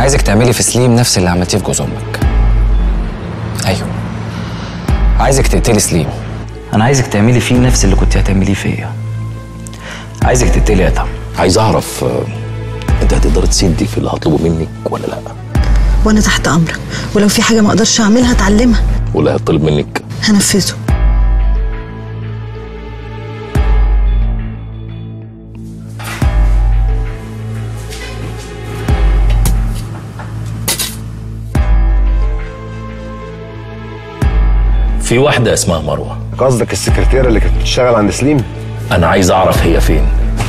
عايزك تعملي في سليم نفس اللي عملتيه في جوز امك ايوه عايزك تقتلي سليم انا عايزك تعملي فيه نفس اللي كنت هتعمليه فيا عايزك تقتلي ادهم عايز اعرف آه، انت هتقدر تسدي في اللي هطلبه منك ولا لا وانا تحت امرك ولو في حاجه ما اقدرش اعملها اتعلمها ولا هطلب منك هنفذه في واحده اسمها مروه قصدك السكرتيره اللي كانت بتشتغل عند سليم انا عايز اعرف هي فين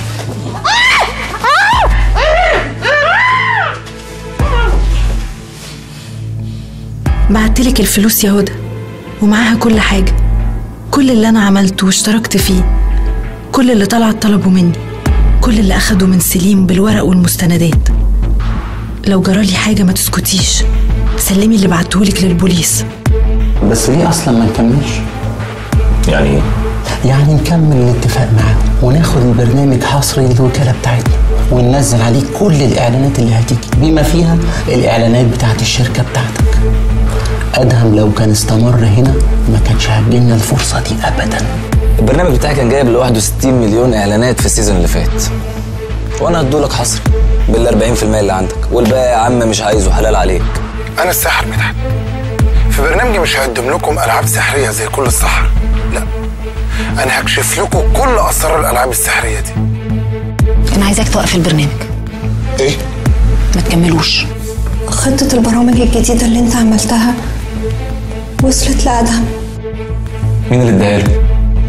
بعتلك الفلوس يا هدى ومعاها كل حاجه كل اللي انا عملته واشتركت فيه كل اللي طلعت طلبه مني كل اللي اخده من سليم بالورق والمستندات لو جرالي حاجه ما تسكتيش سلمي اللي بعتهولك للبوليس بس ليه اصلا ما نكملش يعني ايه يعني نكمل الاتفاق معاه وناخد البرنامج حصري للوكاله بتاعتنا وننزل عليه كل الاعلانات اللي هتيجي بما فيها الاعلانات بتاعت الشركه بتاعتك ادهم لو كان استمر هنا ما كانش هتجيلنا الفرصه دي ابدا البرنامج بتاعي كان جايب لوحده 60 مليون اعلانات في السيزون اللي فات وانا هدولك حصري بال 40% اللي عندك والباقي يا عم مش عايزه حلال عليك انا الساحر مدحت في برنامجي مش هقدم لكم العاب سحريه زي كل السحر لا انا هكشف لكم كل اسرار الالعاب السحريه دي انا عايزاك توقف البرنامج ايه ما تكملوش خطة البرامج الجديدة اللي انت عملتها وصلت لأدهم مين اللي اداها له؟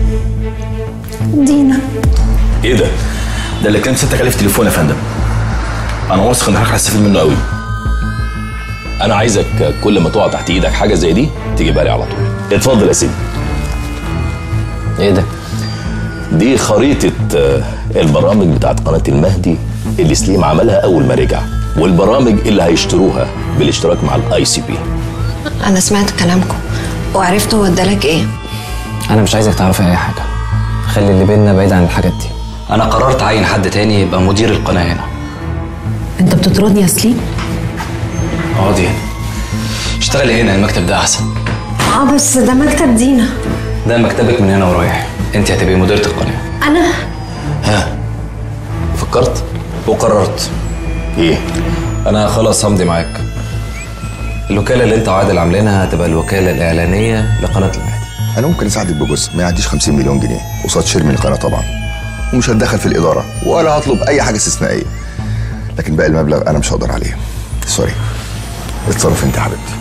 دينا ايه ده ده اللي كان 6000 تليفون يا فندم انا واثق ان حضرتك هتستفيد منه قوي انا عايزك كل ما تقع تحت ايدك حاجه زي دي تجيبها لي على طول اتفضل يا سيدي ايه ده؟ دي خريطة آه، البرامج بتاعت قناة المهدي اللي سليم عملها أول ما رجع والبرامج اللي هيشتروها بالاشتراك مع الاي سي بي انا سمعت كلامكم وعرفت هو ادالك ايه انا مش عايزك تعرفي اي حاجه خلي اللي بينا بعيد عن الحاجات دي انا قررت اعين حد تاني يبقى مدير القناه هنا انت بتطردني يا سليم اقعدي هنا اشتغلي هنا المكتب ده احسن اه بس ده مكتب دينا ده مكتبك من هنا ورايح انت هتبقي مديره القناه انا ها فكرت وقررت ايه انا خلاص همضي معاك الوكاله اللي انت وعادل عاملينها هتبقى الوكاله الاعلانيه لقناه المهدي انا ممكن اساعدك بجزء ما يعديش 50 مليون جنيه قصاد شير من القناه طبعا ومش هتدخل في الاداره ولا هطلب اي حاجه استثنائيه لكن باقي المبلغ انا مش هقدر عليه سوري اتصرف انت يا حبيبتي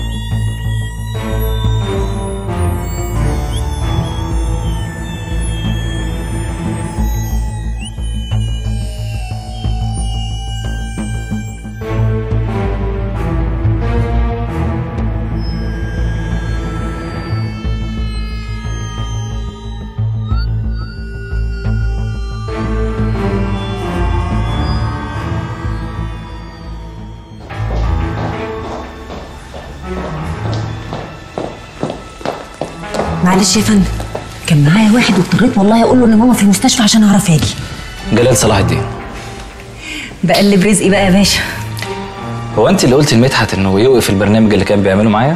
معلش يا فندم كان معايا واحد واضطريت والله اقول له ان ماما في المستشفى عشان اعرف اجي جلال صلاح الدين بقلب رزقي بقى يا باشا هو انت اللي قلت لمدحت انه يوقف البرنامج اللي كان بيعمله معايا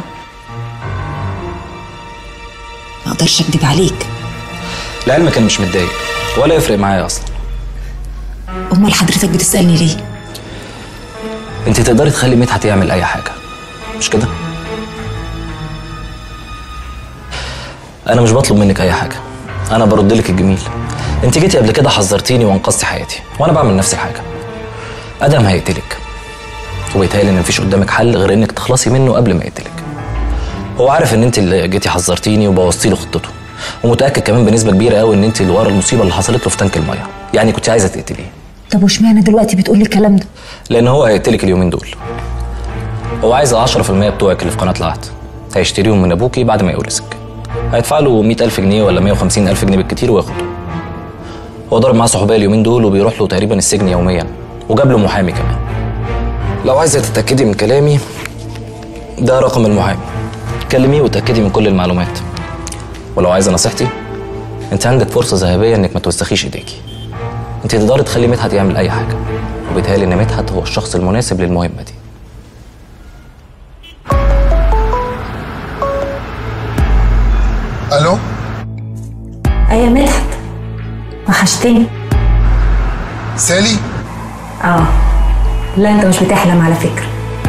ما اقدرش اكدب عليك لعلمك انا مش متضايق ولا يفرق معايا اصلا امال حضرتك بتسالني ليه انت تقدري تخلي مدحت يعمل اي حاجه مش كده انا مش بطلب منك اي حاجه انا برد لك الجميل انت جيتي قبل كده حذرتيني وانقذتي حياتي وانا بعمل نفس الحاجه ادم هيقتلك وبيتهيألي ان مفيش قدامك حل غير انك تخلصي منه قبل ما يقتلك هو عارف ان انت اللي جيتي حذرتيني وبوظتي له خطته ومتاكد كمان بنسبه كبيره قوي ان انت اللي ورا المصيبه اللي حصلت له في تانك الميه يعني كنت عايزه تقتليه طب واشمعنى دلوقتي بتقولي الكلام ده لان هو هيقتلك اليومين دول هو عايز ال 10% بتوعك اللي في قناه العهد هيشتريهم من ابوكي بعد ما يورثك هيدفع له 100000 جنيه ولا 150000 جنيه بالكتير وياخده هو ضارب معاه صحوبيه اليومين دول وبيروح له تقريبا السجن يوميا وجاب له محامي كمان لو عايزه تتاكدي من كلامي ده رقم المحامي كلميه وتاكدي من كل المعلومات ولو عايزه نصيحتي انت عندك فرصه ذهبيه انك ما توسخيش ايديكي انت تقدري تخلي مدحت يعمل اي حاجه وبيتهيألي ان مدحت هو الشخص المناسب للمهمه دي الو ايوه مدحت وحشتني سالي اه لا انت مش بتحلم على فكره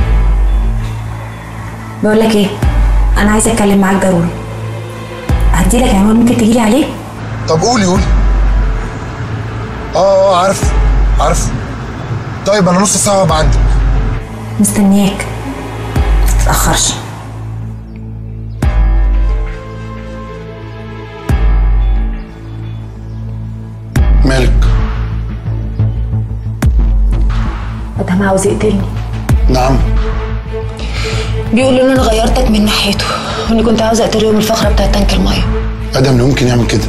بقول لك ايه انا عايزه اتكلم معاك ضروري هدي لك عنوان ممكن تجيلي عليه طب قولي قولي اه اه عارف عارف طيب انا نص ساعه هبقى عندك مستنياك ما تتاخرش مالك ادهم عاوز يقتلني نعم بيقول ان انا غيرتك من ناحيته واني كنت عاوزه اقتله يوم الفقره بتاعت تانك الميه ادم اللي ممكن يعمل كده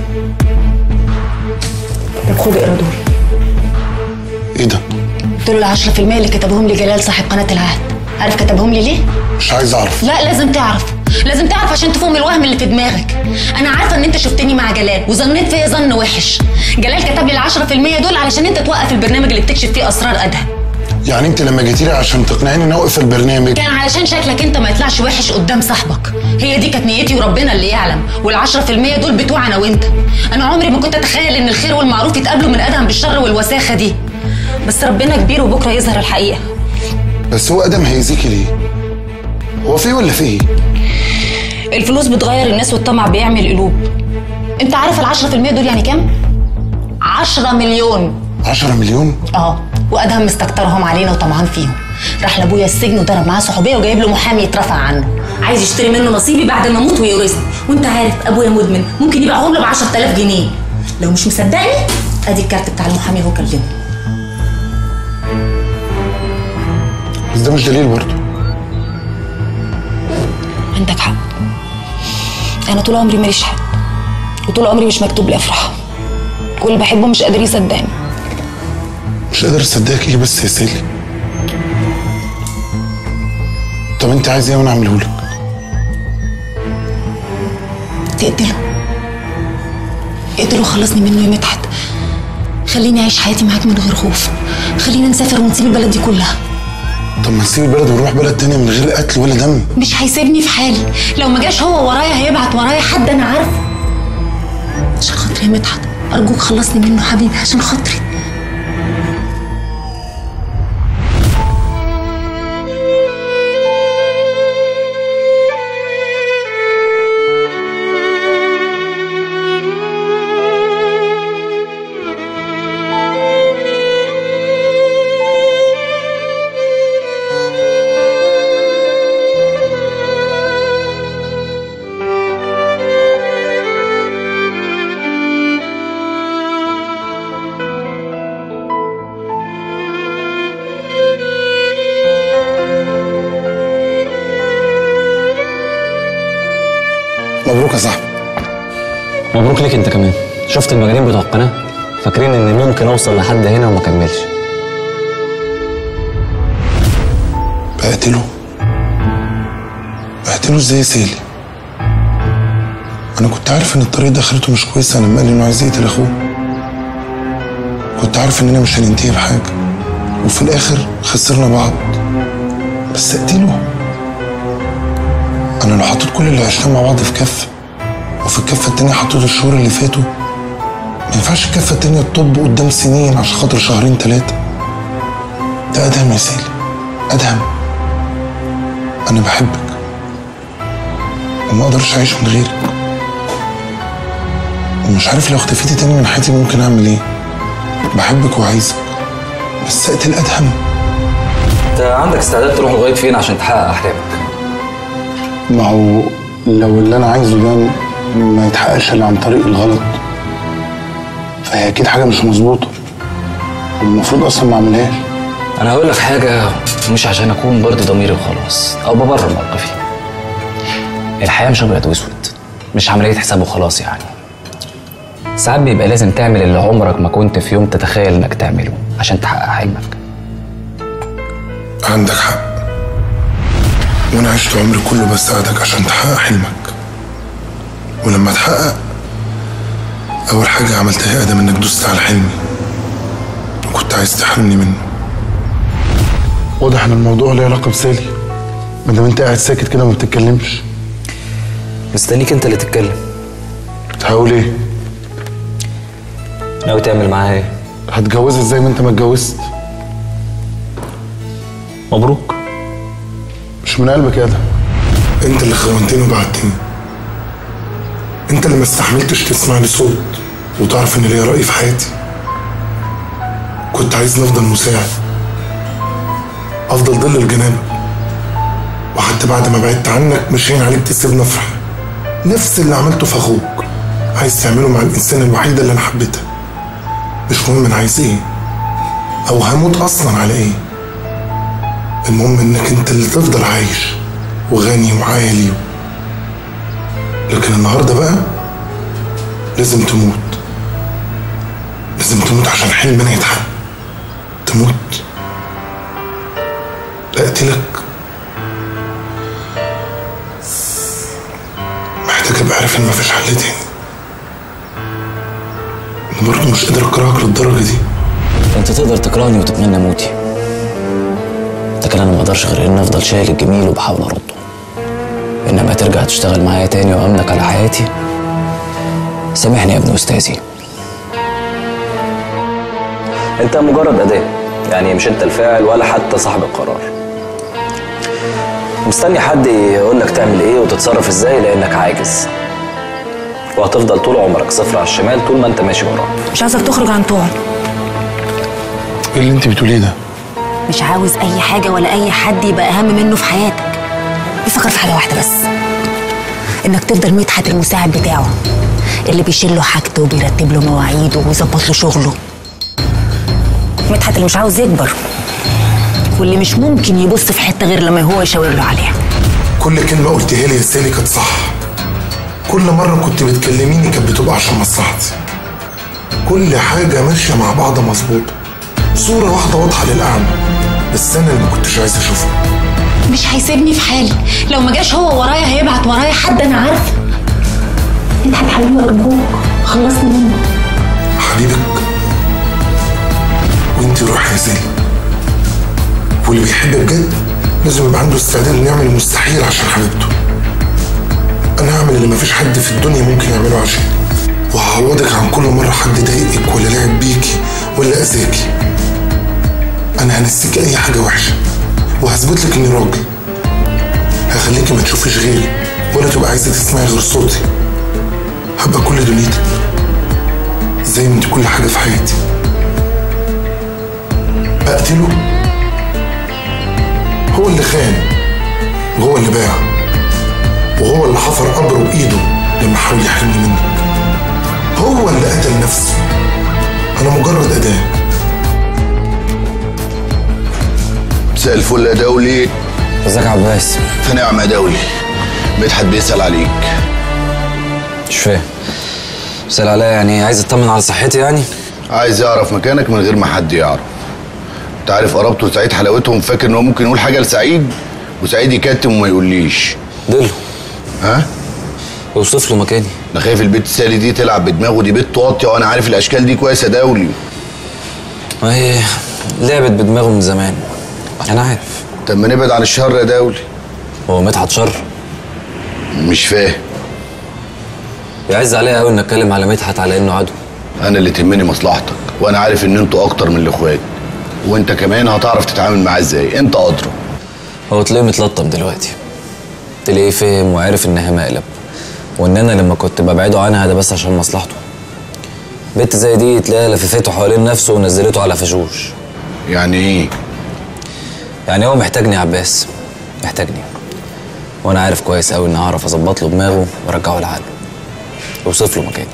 طب خد اقرا دول ايه ده دول ال 10% اللي كتبهم لي جلال صاحب قناه العهد عارف كتبهم لي ليه؟ مش عايز اعرف لا لازم تعرف لازم تعرف عشان تفهم الوهم اللي في دماغك انا عارفه ان انت شفتني مع جلال وظنيت فيا ظن وحش جلال كتب لي ال 10% دول علشان انت توقف البرنامج اللي بتكشف فيه اسرار ادهم يعني انت لما جيتي لي عشان تقنعيني ان اوقف البرنامج كان علشان شكلك انت ما يطلعش وحش قدام صاحبك هي دي كانت نيتي وربنا اللي يعلم وال10% دول بتوع انا وانت انا عمري ما كنت اتخيل ان الخير والمعروف يتقابلوا من ادهم بالشر والوساخه دي بس ربنا كبير وبكره يظهر الحقيقه بس هو ادم هيأذيكي ليه هو فيه ولا فيه الفلوس بتغير الناس والطمع بيعمل قلوب انت عارف ال 10% دول يعني كام 10 مليون 10 مليون اه وادهم مستكترهم علينا وطمعان فيهم راح لابويا السجن وضرب معاه صحوبيه وجايب له محامي يترفع عنه عايز يشتري منه نصيبي بعد ما اموت ويورثني وانت عارف ابويا مدمن ممكن يبيعهم له ب 10000 جنيه لو مش مصدقني ادي الكارت بتاع المحامي هو كلمه بس ده مش دليل برضه عندك حق انا طول عمري ماليش حد وطول عمري مش مكتوب لي افرح واللي بحبه مش قادر يصدقني مش قادر اصدقك ايه بس يا سالي طب انت عايز ايه وانا اعمله لك تقتله اقتله وخلصني منه يا مدحت خليني اعيش حياتي معاك من غير خوف خلينا نسافر ونسيب البلد دي كلها طب ما نسيب البلد ونروح بلد تانية من غير قتل ولا دم مش هيسيبني في حالي لو ما جاش هو ورايا هيبعت ورايا حد انا عارفه عشان خاطري يا مدحت ارجوك خلصني منه حبيبي عشان خاطري مبروك يا صاحبي مبروك ليك انت كمان شفت المجانين بتوع القناه فاكرين ان ممكن اوصل لحد هنا وما اكملش بقتله بقتله ازاي يا سالي انا كنت عارف ان الطريق ده اخرته مش كويسه لما قال لي انه عايز يقتل اخوه كنت عارف اننا مش هننتهي بحاجه وفي الاخر خسرنا بعض بس اقتله انا لو حطيت كل اللي عشناه مع بعض في كفه وفي الكفه التانيه حطيت الشهور اللي فاتوا ما ينفعش الكفه التانيه تطب قدام سنين عشان خاطر شهرين ثلاثه ده ادهم يا سالي ادهم انا بحبك وما اقدرش اعيش من غيرك ومش عارف لو اختفيتي تاني من حياتي ممكن اعمل ايه بحبك وعايزك بس اقتل ادهم انت عندك استعداد تروح لغايه فين عشان تحقق احلامك ما هو لو اللي انا عايزه ده ما يتحققش الا عن طريق الغلط فهي اكيد حاجه مش مظبوطه والمفروض اصلا ما اعملهاش انا هقول لك حاجه مش عشان اكون برضه ضميري وخلاص او ببرر موقفي الحياه مش ابيض واسود مش عمليه حساب وخلاص يعني ساعات بيبقى لازم تعمل اللي عمرك ما كنت في يوم تتخيل انك تعمله عشان تحقق حلمك عندك حق وانا عشت عمري كله بساعدك عشان تحقق حلمك ولما تحقق اول حاجه عملتها يا ادم انك دوست على حلمي وكنت عايز تحرمني منه واضح ان الموضوع له علاقه بسالي ما دام انت قاعد ساكت كده ما بتتكلمش مستنيك انت اللي تتكلم هقول ايه ناوي تعمل معاها ايه هتجوزها زي ما انت ما اتجوزت مبروك مش من قلبك يا ده انت اللي خونتني وبعدتني انت اللي ما استحملتش تسمع لي صوت وتعرف ان ليا رأي في حياتي كنت عايز نفضل مساعد افضل ظل الجنابة وحتى بعد ما بعدت عنك مش هين عليك تسيبنا في رحمة نفس اللي عملته في اخوك عايز تعمله مع الانسان الوحيدة اللي انا حبيتها مش مهم انا عايز ايه او هموت اصلا على ايه المهم انك انت اللي تفضل عايش وغني وعالي لكن النهارده بقى لازم تموت لازم تموت عشان حلمنا يتحقق تموت لا اقتلك محتاج ابقى عارف ان مفيش حل تاني انا برضه مش قادر اكرهك للدرجه دي انت تقدر تكرهني وتتمنى موتي لكن انا ما اقدرش غير ان افضل شايل الجميل وبحاول ارده انما ترجع تشتغل معايا تاني وامنك على حياتي سامحني يا ابن استاذي انت مجرد اداه يعني مش انت الفاعل ولا حتى صاحب القرار مستني حد يقول لك تعمل ايه وتتصرف ازاي لانك عاجز وهتفضل طول عمرك صفر على الشمال طول ما انت ماشي وراه مش عايزك تخرج عن طوعه ايه اللي انت بتقوليه ده مش عاوز اي حاجه ولا اي حد يبقى اهم منه في حياتك بيفكر في حاجه واحده بس انك تفضل مدحت المساعد بتاعه اللي بيشيل له حاجته وبيرتب له مواعيده ويظبط له شغله مدحت اللي مش عاوز يكبر واللي مش ممكن يبص في حته غير لما هو يشاور له عليها كل كلمة قلتها لي يا سالي كانت صح كل مرة كنت بتكلميني كانت بتبقى عشان مصلحتي كل حاجة ماشية مع بعض مظبوطة صورة واحدة واضحة للأعمى بس أنا اللي ما كنتش عايز أشوفها مش هيسيبني في حالي لو ما جاش هو ورايا هيبعت ورايا حد انا عارفه مدحت حبيبي ارجوك خلصني منه حبيبك وانت روحي يا سالي واللي بيحب بجد لازم يبقى عنده استعداد انه يعمل المستحيل عشان حبيبته انا هعمل اللي مفيش حد في الدنيا ممكن يعمله عشان وهعوضك عن كل مرة حد ضايقك ولا لعب بيكي ولا أذاكي أنا هنسيك أي حاجة وحشة وهثبت لك إني راجل هخليكي ما تشوفيش غيري ولا تبقى عايزة تسمعي غير صوتي هبقى كل دنيتك زي ما انت كل حاجة في حياتي أقتله هو اللي خان وهو اللي باع وهو اللي حفر قبره بإيده لما حاول يحرمني منك هو اللي قتل نفسه أنا مجرد أداة مساء الفل يا دولي ازيك يا عباس في نعمة يا دولي مدحت بيسأل عليك مش فاهم سأل عليا يعني عايز اطمن على صحتي يعني عايز يعرف مكانك من غير ما حد يعرف انت عارف قرابته وسعيد حلاوتهم فاكر ان هو ممكن يقول حاجه لسعيد وسعيد يكتم وما يقوليش دله ها اوصف له مكاني انا خايف البت السالي دي تلعب بدماغه دي بنت واطيه وانا عارف الاشكال دي كويس يا دولي ما هي لعبت بدماغه من زمان انا عارف طب ما نبعد عن الشر يا دولي هو مدحت شر مش فاهم يعز عليا قوي ان اتكلم على مدحت على انه عدو انا اللي تهمني مصلحتك وانا عارف ان انتوا اكتر من الاخوات وانت كمان هتعرف تتعامل معاه ازاي انت ادرى هو تلاقيه متلطم دلوقتي تلاقيه فهم وعرف انها مقلب وان انا لما كنت ببعده عنها ده بس عشان مصلحته بنت زي دي تلاقيها لففته حوالين نفسه ونزلته على فشوش يعني ايه يعني هو محتاجني يا عباس محتاجني وانا عارف كويس قوي اني هعرف اظبط له دماغه وارجعه لعقله اوصف له مكاني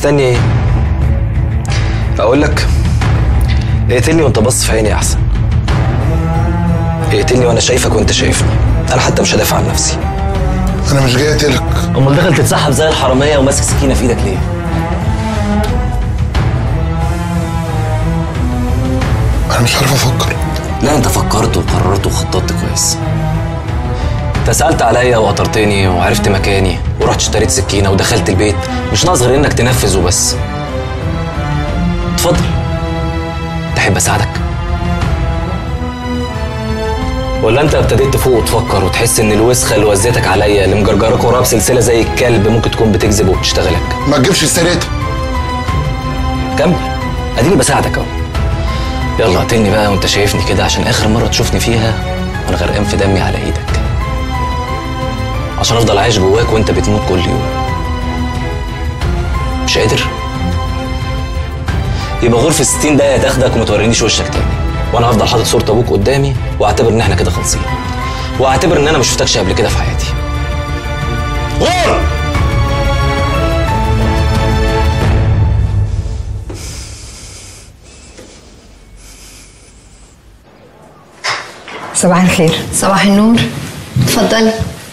مستني ايه اقول لك اقتلني وانت باصص في عيني احسن اقتلني وانا شايفك وانت شايفني انا حتى مش هدافع عن نفسي انا مش جاي اقتلك امال داخل تتسحب زي الحراميه وماسك سكينه في ايدك ليه انا مش عارف افكر لا انت فكرت وقررت وخططت كويس انت سالت عليا وقطرتني وعرفت مكاني ورحت اشتريت سكينه ودخلت البيت مش ناقص غير انك تنفذ وبس اتفضل تحب اساعدك ولا انت ابتديت تفوق وتفكر وتحس ان الوسخه اللي وزيتك عليا اللي مجرجرك وراها بسلسله زي الكلب ممكن تكون بتكذب وبتشتغلك ما تجيبش سيرتها كمل اديني بساعدك اهو يلا قتلني بقى وانت شايفني كده عشان اخر مره تشوفني فيها وانا غرقان في دمي على ايدك عشان افضل عايش جواك وانت بتموت كل يوم مش قادر يبقى غرفة 60 دقيقة تاخدك وما تورينيش وشك تاني وانا هفضل حاطط صورة ابوك قدامي واعتبر ان احنا كده خالصين واعتبر ان انا ما شفتكش قبل كده في حياتي غور صباح الخير صباح النور اتفضلي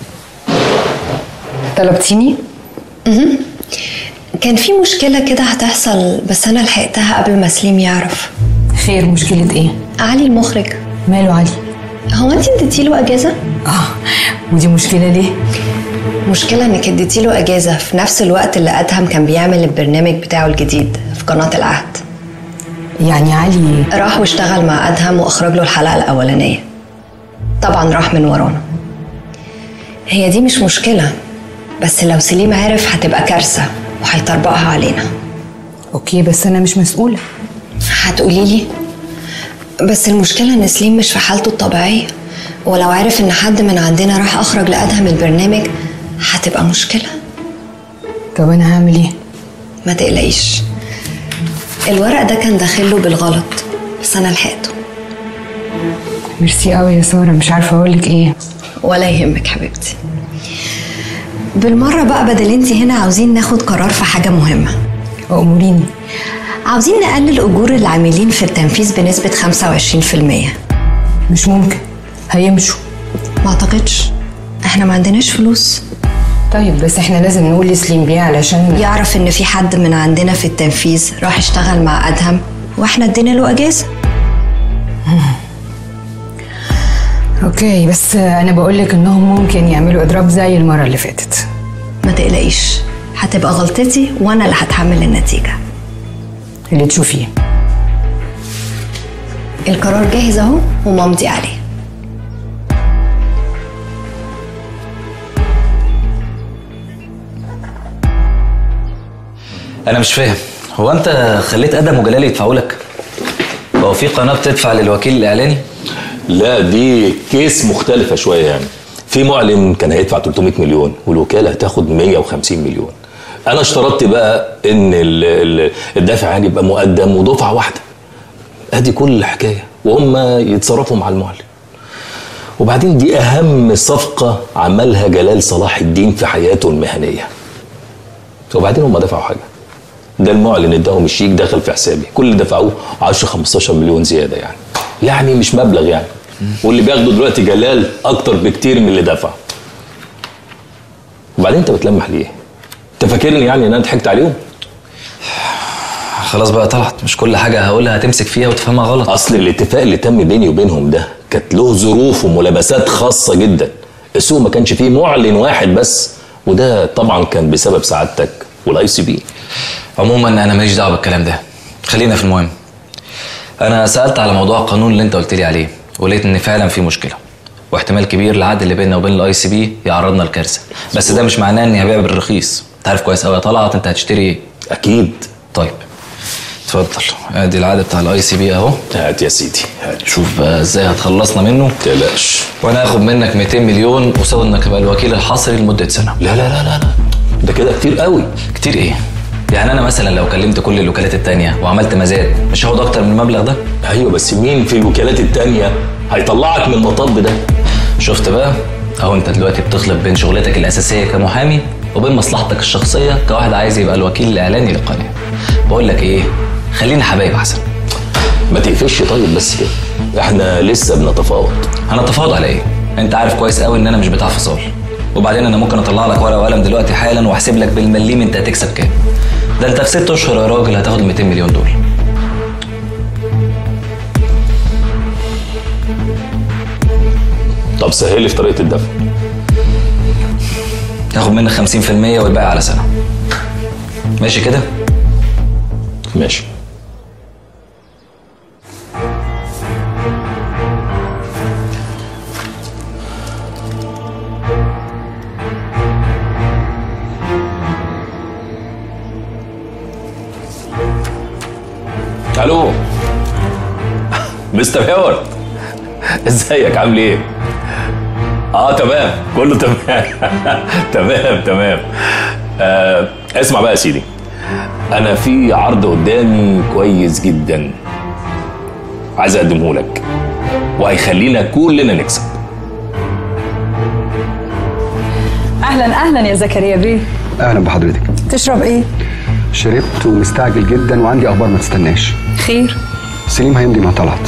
طلبتيني مهم. كان في مشكلة كده هتحصل بس أنا لحقتها قبل ما سليم يعرف خير مشكلة ايه؟ علي المخرج ماله علي؟ هو أنت اديتيله أجازة؟ اه ودي مشكلة ليه؟ مشكلة إنك اديتيله أجازة في نفس الوقت اللي أدهم كان بيعمل البرنامج بتاعه الجديد في قناة العهد يعني علي راح واشتغل مع أدهم وأخرج له الحلقة الأولانية طبعا راح من ورانا هي دي مش مشكلة بس لو سليم عرف هتبقى كارثة وهيطربقها علينا اوكي بس انا مش مسؤولة هتقولي لي بس المشكلة إن سليم مش في حالته الطبيعية ولو عرف إن حد من عندنا راح أخرج لأدهم البرنامج هتبقى مشكلة طب انا هعمل ايه؟ ما تقلقيش الورق ده كان داخله بالغلط بس أنا لحقته ميرسي قوي يا سارة مش عارفة اقولك ايه ولا يهمك حبيبتي بالمرة بقى بدل انت هنا عاوزين ناخد قرار في حاجة مهمة أموريني عاوزين نقلل أجور العاملين في التنفيذ بنسبة 25% مش ممكن هيمشوا ما أعتقدش احنا ما عندناش فلوس طيب بس احنا لازم نقول لسليم بيه علشان يعرف ان في حد من عندنا في التنفيذ راح اشتغل مع ادهم واحنا ادينا له اجازه اوكي بس انا بقولك انهم ممكن يعملوا اضراب زي المرة اللي فاتت ما تقلقيش هتبقى غلطتي وانا اللي هتحمل النتيجه اللي تشوفيه القرار جاهز اهو وممضي عليه انا مش فاهم هو انت خليت ادم وجلال يدفعوا لك هو في قناه بتدفع للوكيل الاعلاني لا دي كيس مختلفة شوية يعني في معلن كان هيدفع 300 مليون والوكالة هتاخد 150 مليون أنا اشترطت بقى إن ال- ال- الدافع يعني يبقى مقدم ودفعة واحدة أدي كل الحكاية وهم يتصرفوا مع المعلن وبعدين دي أهم صفقة عملها جلال صلاح الدين في حياته المهنية وبعدين هم دفعوا حاجة ده المعلن اداهم الشيك دخل في حسابي كل اللي دفعوه 10 15 مليون زيادة يعني يعني مش مبلغ يعني واللي بياخده دلوقتي جلال اكتر بكتير من اللي دفع وبعدين انت بتلمح ليه انت فاكرني يعني ان انا ضحكت عليهم خلاص بقى طلعت مش كل حاجه هقولها هتمسك فيها وتفهمها غلط اصل الاتفاق اللي تم بيني وبينهم ده كانت له ظروف وملابسات خاصه جدا السوق ما كانش فيه معلن واحد بس وده طبعا كان بسبب سعادتك والاي سي بي عموما انا ماليش دعوه بالكلام ده خلينا في المهم انا سالت على موضوع القانون اللي انت قلت لي عليه ولقيت ان فعلا في مشكله واحتمال كبير العقد اللي بيننا وبين الاي سي بي يعرضنا لكارثه بس ده مش معناه اني هبيع بالرخيص انت عارف كويس قوي يا طلعت انت هتشتري ايه اكيد طيب اتفضل ادي العقد بتاع الاي سي بي اهو هات يا سيدي هات شوف بقى ازاي هتخلصنا منه تقلقش وانا هاخد منك 200 مليون قصاد انك تبقى الوكيل الحصري لمده سنه لا لا لا لا لا ده كده كتير قوي كتير ايه يعني انا مثلا لو كلمت كل الوكالات التانية وعملت مزاد مش هاخد اكتر من المبلغ ده ايوه بس مين في الوكالات التانية هيطلعك من المطب ده شفت بقى اهو انت دلوقتي بتخلط بين شغلتك الاساسيه كمحامي وبين مصلحتك الشخصيه كواحد عايز يبقى الوكيل الاعلاني للقناه بقول لك ايه خلينا حبايب احسن ما تقفش طيب بس كده احنا لسه بنتفاوض هنتفاوض على ايه انت عارف كويس قوي ان انا مش بتاع فصال وبعدين انا ممكن اطلع لك ورقه وقلم دلوقتي حالا واحسب لك بالمليم انت هتكسب كام ده انت في ست اشهر يا راجل هتاخد 200 مليون دول طب سهل لي في طريقه الدفع تاخد منك 50% والباقي على سنه ماشي كده ماشي الو مستر هيورد ازيك عامل ايه؟ اه تمام كله تمام تمام تمام آه اسمع بقى يا سيدي انا في عرض قدامي كويس جدا عايز اقدمه لك وهيخلينا كلنا نكسب اهلا اهلا يا زكريا بيه اهلا بحضرتك تشرب ايه شربت ومستعجل جدا وعندي اخبار ما تستناش خير سليم هيمضي مع طلعت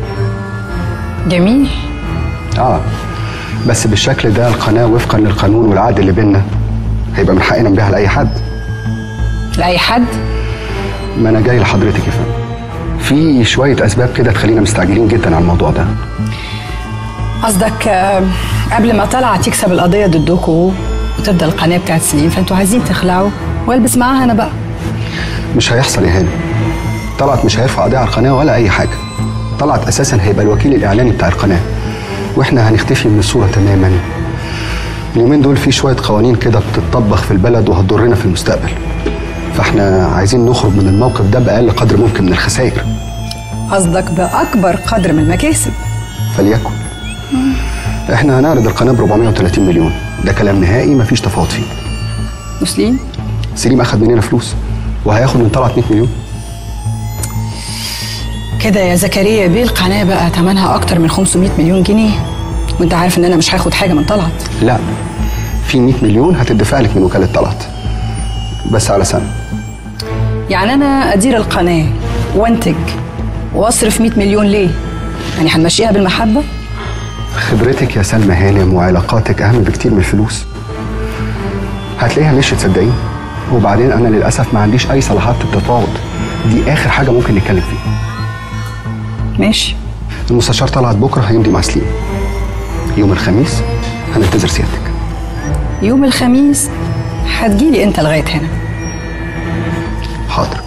جميل اه بس بالشكل ده القناه وفقا للقانون والعقد اللي بينا هيبقى من حقنا نبيعها لاي حد لاي حد ما انا جاي لحضرتك يا فندم في شويه اسباب كده تخلينا مستعجلين جدا على الموضوع ده قصدك آه، قبل ما طلعت يكسب القضيه ضدكم وتبدا القناه بتاعت سليم فانتوا عايزين تخلعوا والبس معاها انا بقى مش هيحصل يا هاني طلعت مش هيرفع قضيه على القناه ولا اي حاجه طلعت اساسا هيبقى الوكيل الاعلاني بتاع القناه واحنا هنختفي من الصوره تماما اليومين دول في شويه قوانين كده بتطبخ في البلد وهتضرنا في المستقبل فاحنا عايزين نخرج من الموقف ده باقل قدر ممكن من الخسائر قصدك باكبر قدر من المكاسب فليكن احنا هنعرض القناه ب 430 مليون ده كلام نهائي مفيش تفاوض فيه مسلم سليم اخد مننا فلوس وهياخد من طلعت 100 مليون كده يا زكريا بيه القناه بقى ثمنها اكتر من 500 مليون جنيه وانت عارف ان انا مش هاخد حاجه من طلعت لا في 100 مليون هتدفع لك من وكاله طلعت بس على سنه يعني انا ادير القناه وانتج واصرف 100 مليون ليه يعني هنمشيها بالمحبه خبرتك يا سلمى هانم وعلاقاتك اهم بكتير من الفلوس هتلاقيها مشيت صدقيني وبعدين انا للاسف ما عنديش اي صلاحات التفاوض دي اخر حاجه ممكن نتكلم فيها ماشي المستشار طلعت بكره هيمضي مع سليم يوم الخميس هننتظر سيادتك يوم الخميس هتجيلي انت لغايه هنا حاضر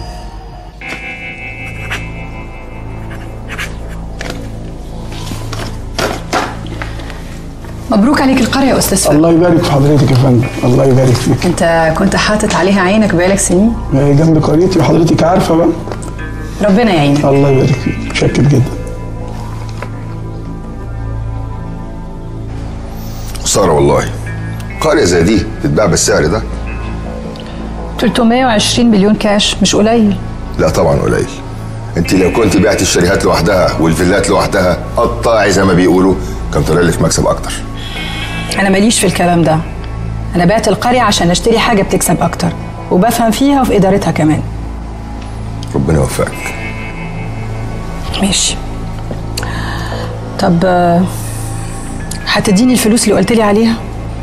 مبروك عليك القريه يا استاذ فهد الله يبارك في حضرتك يا فندم الله يبارك فيك انت كنت حاطط عليها عينك بقالك سنين هي جنب قريتي وحضرتك عارفه بقى ربنا يعينك الله يبارك فيك متشكر جدا خساره والله قريه زي دي تتباع بالسعر ده 320 مليون كاش مش قليل لا طبعا قليل انت لو كنت بعت الشاليهات لوحدها والفيلات لوحدها قطاعي زي ما بيقولوا كان طلع لك مكسب اكتر انا ماليش في الكلام ده انا بعت القريه عشان اشتري حاجه بتكسب اكتر وبفهم فيها وفي ادارتها كمان ربنا يوفقك ماشي طب آه، هتديني الفلوس اللي قلت لي عليها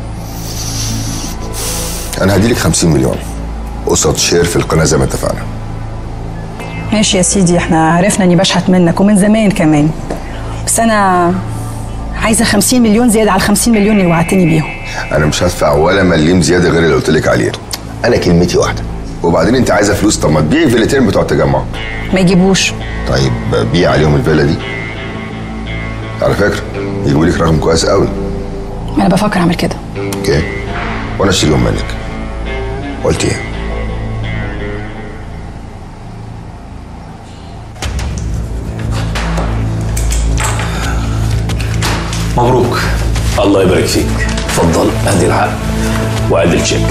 انا هديلك 50 مليون قصاد شير في القناه زي ما اتفقنا ماشي يا سيدي احنا عرفنا اني بشحت منك ومن زمان كمان بس انا عايزه 50 مليون زياده على ال 50 مليون اللي وعدتني بيهم انا مش هدفع ولا مليم زياده غير اللي قلت لك عليه انا كلمتي واحده وبعدين انت عايزه فلوس طب ما تبيعي الفيلتين بتوع التجمع ما يجيبوش طيب بيع عليهم الفيلا دي على فكره يجيبوا لك رقم كويس قوي انا بفكر اعمل كده اوكي وانا اشتريهم منك قلت ايه مبروك الله يبارك فيك اتفضل ادي العقد وادي الشيك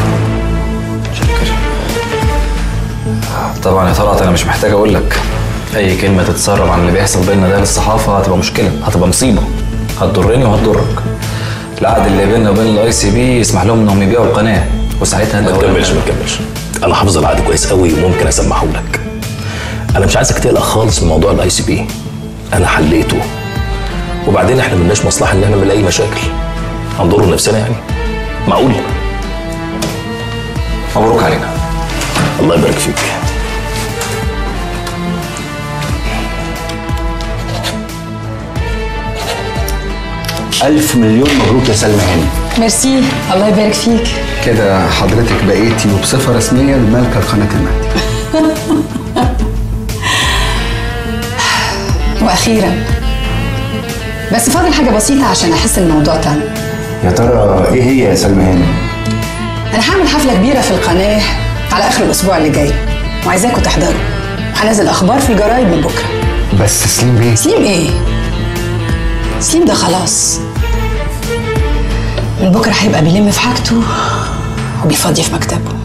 طبعا يا طلعت انا مش محتاج اقول لك اي كلمه تتسرب عن اللي بيحصل بيننا ده للصحافه هتبقى مشكله هتبقى مصيبه هتضرني وهتضرك العقد اللي بيننا وبين الاي سي بي يسمح لهم انهم يبيعوا القناه وساعتها ما لو تكملش ما تكملش انا حافظ العقد كويس قوي وممكن اسمحه لك انا مش عايزك تقلق خالص من موضوع الاي سي بي انا حليته وبعدين احنا ملناش مصلحه ان نعمل اي مشاكل هنضر نفسنا يعني معقول مبروك علينا الله يبارك فيك ألف مليون مبروك يا سلمى هاني ميرسي الله يبارك فيك كده حضرتك بقيتي وبصفة رسمية مالكة قناة المهدي واخيرا بس فاضل حاجه بسيطه عشان احس الموضوع تم يا ترى إيه هي يا سلمى هاني؟ انا هعمل حفله كبيره في القناه على اخر الاسبوع اللي جاي وعايزاكم تحضروا وهنزل اخبار في الجرايد من بكره بس سليم بيه سليم ايه سليم ده خلاص من بكره هيبقى بيلم في حاجته وبيفضي في مكتبه